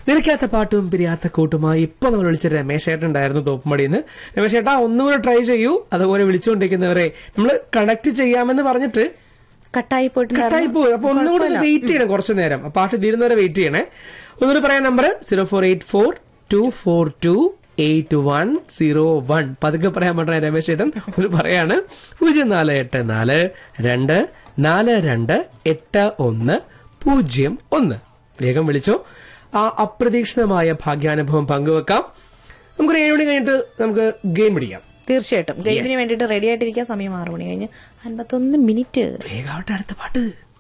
നിലയ്ക്കാത്ത പാട്ടും പിരിയാത്ത കൂട്ടുമായി ഇപ്പൊ നമ്മൾ വിളിച്ച രമേശ് ഏട്ടൻ ഉണ്ടായിരുന്നു തോപ്പുമടിന്ന് രമേശ് ഏട്ടാ ഒന്നുകൂടെ ട്രൈ ചെയ്യൂ അതുപോലെ വിളിച്ചുകൊണ്ടിരിക്കുന്നവരെ നമ്മൾ കണക്ട് ചെയ്യാമെന്ന് പറഞ്ഞിട്ട് കട്ടായി കട്ടായി പോയി അപ്പൊ ഒന്നുകൂടെ വെയിറ്റ് ചെയ്യണം കുറച്ചു നേരം ആ പാട്ട് തീരുന്നവരെ വെയിറ്റ് ചെയ്യണേ ഒന്നുകൂടി പറയാൻ number zero four eight four two four two eight one zero one പതുക്കെ പറയാൻ പറ്റുന്ന രമേശ് ചേട്ടൻ ഒരു പറയാണ് പൂജ്യം നാല് എട്ട് നാല് രണ്ട് നാല് രണ്ട് എട്ട് ഒന്ന് പൂജ്യം ഒന്ന് വേഗം വിളിച്ചോ ആ അപ്രതീക്ഷിതമായ ഭാഗ്യാനുഭവം പങ്കുവെക്കാം നമുക്കൊരു ഏഴ് മണി കഴിഞ്ഞിട്ട് നമുക്ക് ഗെയിം പിടിക്കാം തീർച്ചയായിട്ടും ഗെയിമിന് വേണ്ടിയിട്ട് റെഡി ആയിട്ടിരിക്കാൻ സമയം ആറു മണി കഴിഞ്ഞ് അൻപത്തൊന്ന് മിനിറ്റ് വേഗാവട്ടെ അടുത്ത പാട്ട്